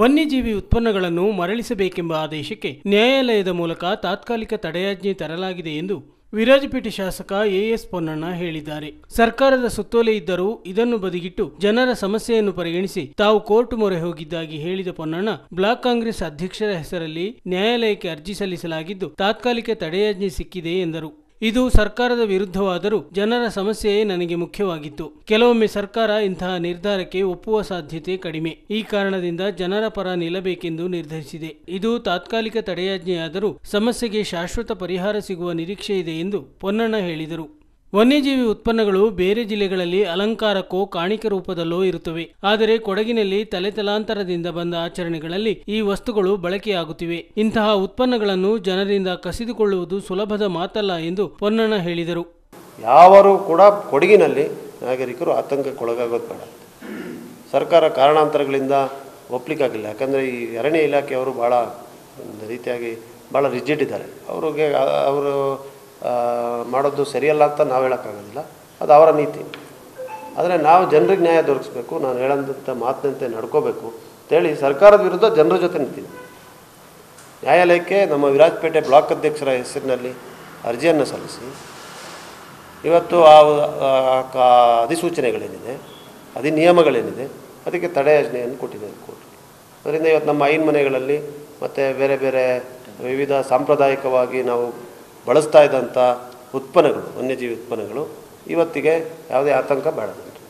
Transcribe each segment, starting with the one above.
ವನ್ಯಜೀವಿ ಉತ್ಪನ್ನಗಳನ್ನು ಮರಳಿಸಬೇಕೆಂಬ ಆದೇಶಕ್ಕೆ ನ್ಯಾಯಾಲಯದ ಮೂಲಕ ತಾತ್ಕಾಲಿಕ ತಡೆಯಾಜ್ಞೆ ತರಲಾಗಿದೆ ಎಂದು ವಿರಾಜಪೇಟೆ ಶಾಸಕ ಎಎಸ್ ಪೊನ್ನಣ್ಣ ಹೇಳಿದ್ದಾರೆ ಸರ್ಕಾರದ ಸುತ್ತೋಲೆ ಇದ್ದರೂ ಇದನ್ನು ಬದಿಗಿಟ್ಟು ಜನರ ಸಮಸ್ಯೆಯನ್ನು ಪರಿಗಣಿಸಿ ತಾವು ಕೋರ್ಟ್ ಮೊರೆ ಹೋಗಿದ್ದಾಗಿ ಹೇಳಿದ ಪೊನ್ನಣ್ಣ ಬ್ಲಾಕ್ ಕಾಂಗ್ರೆಸ್ ಅಧ್ಯಕ್ಷರ ಹೆಸರಲ್ಲಿ ನ್ಯಾಯಾಲಯಕ್ಕೆ ಅರ್ಜಿ ಸಲ್ಲಿಸಲಾಗಿದ್ದು ತಾತ್ಕಾಲಿಕ ತಡೆಯಾಜ್ಞೆ ಸಿಕ್ಕಿದೆ ಎಂದರು ಇದು ಸರ್ಕಾರದ ವಿರುದ್ಧವಾದರೂ ಜನರ ಸಮಸ್ಯೆಯೇ ನನಗೆ ಮುಖ್ಯವಾಗಿತ್ತು ಕೆಲವೊಮ್ಮೆ ಸರ್ಕಾರ ಇಂತಹ ನಿರ್ಧಾರಕ್ಕೆ ಒಪ್ಪುವ ಸಾಧ್ಯತೆ ಕಡಿಮೆ ಈ ಕಾರಣದಿಂದ ಜನರ ಪರ ನಿಲ್ಲಬೇಕೆಂದು ನಿರ್ಧರಿಸಿದೆ ಇದು ತಾತ್ಕಾಲಿಕ ತಡೆಯಾಜ್ಞೆಯಾದರೂ ಸಮಸ್ಯೆಗೆ ಶಾಶ್ವತ ಪರಿಹಾರ ಸಿಗುವ ನಿರೀಕ್ಷೆ ಇದೆ ಎಂದು ಪೊನ್ನಣ್ಣ ಹೇಳಿದರು ವನ್ಯಜೀವಿ ಉತ್ಪನ್ನಗಳು ಬೇರೆ ಜಿಲ್ಲೆಗಳಲ್ಲಿ ಅಲಂಕಾರಕ್ಕೋ ಕಾಣಿಕೆ ರೂಪದಲ್ಲೋ ಇರುತ್ತವೆ ಆದರೆ ಕೊಡಗಿನಲ್ಲಿ ತಲೆತಲಾಂತರದಿಂದ ಬಂದ ಆಚರಣೆಗಳಲ್ಲಿ ಈ ವಸ್ತುಗಳು ಬಳಕೆಯಾಗುತ್ತಿವೆ ಇಂತಹ ಉತ್ಪನ್ನಗಳನ್ನು ಜನರಿಂದ ಕಸಿದುಕೊಳ್ಳುವುದು ಸುಲಭದ ಮಾತಲ್ಲ ಎಂದು ಪೊನ್ನಣ್ಣ ಹೇಳಿದರು ಯಾವರು ಕೂಡ ಕೊಡಗಿನಲ್ಲಿ ನಾಗರಿಕರು ಆತಂಕಕ್ಕೊಳಗಾಗೋದು ಬೇಡ ಸರ್ಕಾರ ಕಾರಣಾಂತರಗಳಿಂದ ಒಪ್ಲಿಕ್ಕಾಗಿಲ್ಲ ಯಾಕಂದರೆ ಈ ಅರಣ್ಯ ಇಲಾಖೆಯವರು ಭಾಳ ಒಂದು ರೀತಿಯಾಗಿ ಭಾಳ ರಿಜಿಡ್ ಇದ್ದಾರೆ ಅವ್ರಿಗೆ ಆ- ಅವರು ಆ, ಮಾಡೋದು ಸರಿಯಲ್ಲ ಅಂತ ನಾವು ಹೇಳೋಕ್ಕಾಗೋದಿಲ್ಲ ಅದು ಅವರ ನೀತಿ ಆದರೆ ನಾವು ಜನರಿಗೆ ನ್ಯಾಯ ದೊರಕಿಸ್ಬೇಕು ನಾನು ಹೇಳಂಥ ಮಾತಿನಂತೆ ನಡ್ಕೋಬೇಕು ಅಂತೇಳಿ ಸರ್ಕಾರದ ವಿರುದ್ಧ ಜನರ ಜೊತೆ ನಿಂತೀನಿ ನ್ಯಾಯಾಲಯಕ್ಕೆ ನಮ್ಮ ವಿರಾಜಪೇಟೆ ಬ್ಲಾಕ್ ಅಧ್ಯಕ್ಷರ ಹೆಸರಿನಲ್ಲಿ ಅರ್ಜಿಯನ್ನು ಸಲ್ಲಿಸಿ ಇವತ್ತು ಆ ಆ ಕ- ಅಧಿಸೂಚನೆಗಳೇನಿದೆ ಅಧಿನಿಯಮಗಳೇನಿದೆ ಅದಕ್ಕೆ ತಡೆಯಾಜ್ಞೆಯನ್ನು ಕೊಟ್ಟಿದ್ದಾರೆ ಕೋರ್ಟ್ ಅದರಿಂದ ಇವತ್ತು ನಮ್ಮ ಐನ್ ಮನೆಗಳಲ್ಲಿ ಮತ್ತು ಬೇರೆ ಬೇರೆ ವಿವಿಧ ಸಾಂಪ್ರದಾಯಿಕವಾಗಿ ನಾವು ಬಳಸ್ತಾ ಇದ್ದಂಥ ಉತ್ಪನ್ನಗಳು ವನ್ಯಜೀವಿ ಉತ್ಪನ್ನಗಳು ಇವತ್ತಿಗೆ ಯಾವುದೇ ಆತಂಕ ಬೇಡ ನಮ್ಗೆ.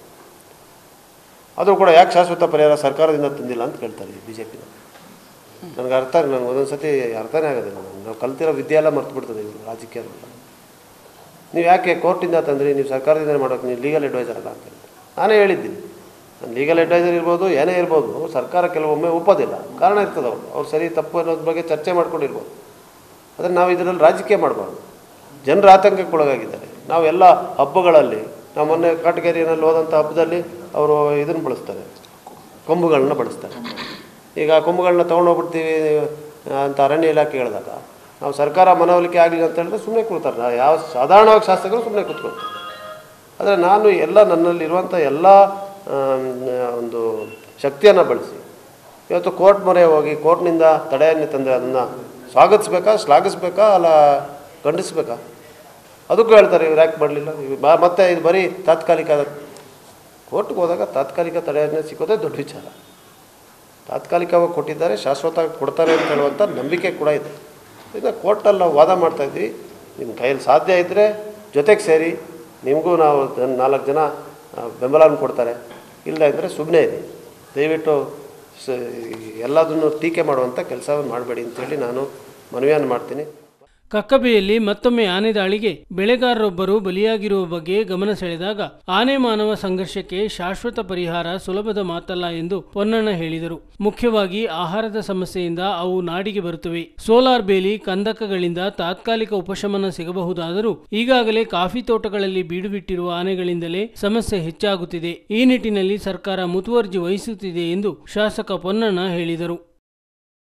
ಅದು ಕೂಡ ಯಾಕೆ ಶಾಶ್ವತ ಪರಿಹಾರ ಸರ್ಕಾರದಿಂದ ತಂದಿಲ್ಲ ಅಂತ ಕೇಳ್ತಾರೆ ಬಿ ಜೆ ಪಿನ ನನಗೆ ಅರ್ಥ ನನಗೆ ಒಂದೊಂದು ಸತಿ ಅರ್ಥನೇ ಆಗೋದಿಲ್ಲ ನನಗೆ ನಾವು ಕಲ್ತಿರೋ ವಿದ್ಯೆ ಎಲ್ಲ ಮರ್ತು ಬಿಡ್ತದೆ ಇವರು ರಾಜಕೀಯ ನೀವು ಯಾಕೆ ಕೋರ್ಟಿಂದ ತಂದ್ರಿ ನೀವು ಸರ್ಕಾರದಿಂದ ಮಾಡೋಕೆ ನೀವು ಲೀಗಲ್ ಅಡ್ವೈಸರ್ ಅಲ್ಲ ಅಂತ ಹೇಳ್ತಾರೆ ನಾನೇ ಹೇಳಿದ್ದೀನಿ ನಾನು ಲೀಗಲ್ ಅಡ್ವೈಸರ್ ಇರ್ಬೋದು ಏನೇ ಇರ್ಬೋದು ಸರ್ಕಾರ ಕೆಲವೊಮ್ಮೆ ಒಪ್ಪೋದಿಲ್ಲ ಕಾರಣ ಇರ್ತದೆ ಅವರು ಅವ್ರು ಸರಿ ತಪ್ಪು ಅನ್ನೋದ್ರ ಬಗ್ಗೆ ಚರ್ಚೆ ಮಾಡ್ಕೊಂಡಿರ್ಬೋದು ಆದರೆ ನಾವು ಇದರಲ್ಲಿ ರಾಜಕೀಯ ಮಾಡಬಾರ್ದು ಜನರು ಆತಂಕಕ್ಕೊಳಗಾಗಿದ್ದಾರೆ ನಾವು ಎಲ್ಲ ಹಬ್ಬಗಳಲ್ಲಿ ನಾವು ಮೊನ್ನೆ ಕಾಟಗೇರಿಯಲ್ಲಿ ಹೋದಂಥ ಹಬ್ಬದಲ್ಲಿ ಅವರು ಇದನ್ನು ಬಳಸ್ತಾರೆ ಕೊಂಬುಗಳನ್ನ ಬಳಸ್ತಾರೆ ಈಗ ಆ ಕೊಂಬುಗಳನ್ನ ತೊಗೊಂಡೋಗ್ಬಿಡ್ತೀವಿ ಅಂತ ಅರಣ್ಯ ಇಲಾಖೆ ಹೇಳಿದಾಗ ನಾವು ಸರ್ಕಾರ ಮನವೊಲಿಕೆ ಆಗಲಿಲ್ಲ ಅಂತ ಹೇಳಿದ್ರೆ ಸುಮ್ಮನೆ ಕೂರ್ತಾರೆ ನಾವು ಯಾವ ಸಾಧಾರಣವಾಗಿ ಶಾಸಕರು ಸುಮ್ಮನೆ ಕೂತ್ಕೊಳ್ತಾರೆ ಆದರೆ ನಾನು ಎಲ್ಲ ನನ್ನಲ್ಲಿರುವಂಥ ಎಲ್ಲ ಆಮ್, ಒಂದು ಶಕ್ತಿಯನ್ನು ಬಳಸಿ ಇವತ್ತು ಕೋರ್ಟ್ ಮೊರೆ ಹೋಗಿ ಕೋರ್ಟ್ನಿಂದ ತಡೆಯನ್ನು ತಂದರೆ ಅದನ್ನು ಸ್ವಾಗತಿಸ್ಬೇಕಾ ಶ್ಲಾಘಿಸ್ಬೇಕಾ ಅಲ್ಲ ಖಂಡಿಸ್ಬೇಕಾ ಅದಕ್ಕೂ ಹೇಳ್ತಾರೆ ಇವ್ರು ಯಾಕೆ ಮಾಡಲಿಲ್ಲ ಮತ್ತೆ ಇದು ಬರೀ ತಾತ್ಕಾಲಿಕ ಕೋರ್ಟ್ಗೆ ಹೋದಾಗ ತಾತ್ಕಾಲಿಕ ತಡೆಯಾಜ್ಞೆ ಸಿಕ್ಕೋದೇ ದೊಡ್ಡ ವಿಚಾರ ತಾತ್ಕಾಲಿಕವಾಗಿ ಕೊಟ್ಟಿದ್ದಾರೆ ಶಾಶ್ವತ ಕೊಡ್ತಾರೆ ಅಂತ ಹೇಳುವಂಥ ನಂಬಿಕೆ ಕೂಡ ಇದೆ ಇದನ್ನು ಕೋರ್ಟಲ್ಲಿ ನಾವು ವಾದ ಮಾಡ್ತಾ ಇದ್ವಿ ನಿಮ್ಮ ಕೈಯಲ್ಲಿ ಸಾಧ್ಯ ಇದ್ದರೆ ಜೊತೆಗೆ ಸೇರಿ ನಿಮಗೂ ನಾವು ಜನ- ನಾಲ್ಕು ಜನ ಆ, ಬೆಂಬಲವನ್ನು ಕೊಡ್ತಾರೆ ಇಲ್ಲ ಇದ್ದರೆ ಸುಮ್ಮನೆ ಇದೆ ದಯವಿಟ್ಟು ಸ ಎಲ್ಲದನ್ನು ಟೀಕೆ ಮಾಡುವಂಥ ಕೆಲಸವನ್ನು ಮಾಡಬೇಡಿ ಅಂತೇಳಿ ನಾನು ಮನವಿಯನ್ನು ಮಾಡ್ತೀನಿ ಕಕ್ಕಬೆಯಲ್ಲಿ ಮತ್ತೊಮ್ಮೆ ಆನೆ ದಾಳಿಗೆ ಬೆಳೆಗಾರರೊಬ್ಬರು ಬಲಿಯಾಗಿರುವ ಬಗ್ಗೆ ಗಮನ ಸೆಳೆದಾಗ ಆನೆ ಮಾನವ ಸಂಘರ್ಷಕ್ಕೆ ಶಾಶ್ವತ ಪರಿಹಾರ ಸುಲಭದ ಮಾತಲ್ಲ ಎಂದು ಪೊನ್ನಣ್ಣ ಹೇಳಿದರು ಮುಖ್ಯವಾಗಿ ಆಹಾರದ ಸಮಸ್ಯೆಯಿಂದ ಅವು ನಾಡಿಗೆ ಬರುತ್ತವೆ ಸೋಲಾರ್ ಬೇಲಿ ಕಂದಕಗಳಿಂದ ತಾತ್ಕಾಲಿಕ ಉಪಶಮನ ಸಿಗಬಹುದಾದರೂ ಈಗಾಗಲೇ ಕಾಫಿ ತೋಟಗಳಲ್ಲಿ ಬೀಡುಬಿಟ್ಟಿರುವ ಆನೆಗಳಿಂದಲೇ ಸಮಸ್ಯೆ ಹೆಚ್ಚಾಗುತ್ತಿದೆ ಈ ನಿಟ್ಟಿನಲ್ಲಿ ಸರ್ಕಾರ ಮುತುವರ್ಜಿ ವಹಿಸುತ್ತಿದೆ ಎಂದು ಶಾಸಕ ಪೊನ್ನಣ್ಣ ಹೇಳಿದರು